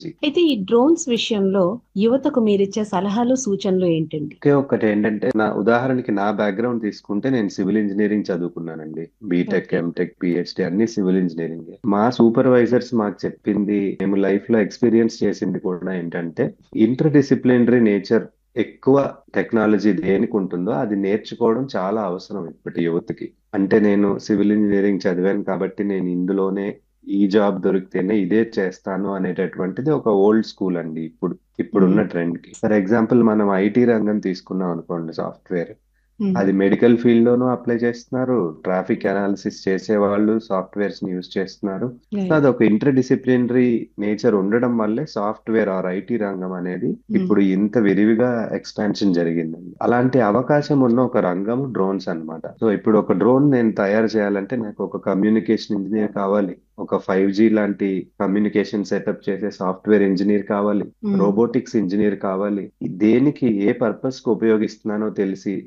అయితే ఈ డ్రోన్స్ విషయంలో యువతకు మీరిచ్చే సలహాలు సూచనలు ఏంటండి ఒకే ఒక్కటి ఏంటంటే నా ఉదాహరణకి నా బ్యాక్గ్రౌండ్ తీసుకుంటే నేను సివిల్ ఇంజనీరింగ్ చదువుకున్నానండి బీటెక్ Okay. ఎంటెక్ పిహెచ్డి అన్ని సివిల్ ఇంజనీరింగ్ మా సూపర్వైజర్స్ మాకు చెప్పింది మేము లైఫ్ లో ఎక్స్పీరియన్స్ చేసింది కూడా ఏంటంటే ఇంటర్ డిసిప్లినరీ నేచర్ ఎక్కువ టెక్నాలజీ దేనికి ఉంటుందో అది నేర్చుకోవడం చాలా అవసరం ఇప్పటి యువతకి అంటే నేను సివిల్ ఇంజనీరింగ్ చదివాను కాబట్టి నేను ఇందులోనే ఈ జాబ్ దొరికితేనే ఇదే చేస్తాను అనేటటువంటిది ఒక ఓల్డ్ స్కూల్ అండి ఇప్పుడు ఇప్పుడున్న ట్రెండ్ కి ఫర్ ఎగ్జాంపుల్ మనం ఐటీ రంగం తీసుకున్నాం అనుకోండి సాఫ్ట్వేర్ మ్మ్. అది మెడికల్ ఫీల్డ్ లోనూ అప్లై చేస్తున్నారు ట్రాఫిక్ అనాలిసిస్ చేసే వాళ్ళు సాఫ్ట్వేర్స్ ని యూజ్ చేస్తున్నారు సో Right. అది ఒక ఇంటర్ డిసిప్లినరీ నేచర్ ఉండడం వల్లే సాఫ్ట్వేర్ ఆర్ ఐటీ రంగం అనేది ఇప్పుడు ఇంత విరివిగా ఎక్స్పాన్షన్ జరిగిందండి అలాంటి అవకాశం ఉన్న ఒక రంగం డ్రోన్స్ అన్నమాట సో ఇప్పుడు ఒక డ్రోన్ నేను తయారు చేయాలంటే నాకు ఒక కమ్యూనికేషన్ ఇంజనీర్ కావాలి ఒక ఫైవ్ జీ లాంటి కమ్యూనికేషన్ సెటప్ చేసే సాఫ్ట్వేర్ ఇంజనీర్ కావాలి మ్మ్. రోబోటిక్స్ ఇంజనీర్ కావాలి దేనికి ఏ పర్పస్ కి ఉపయోగిస్తున్నానో తెలిసి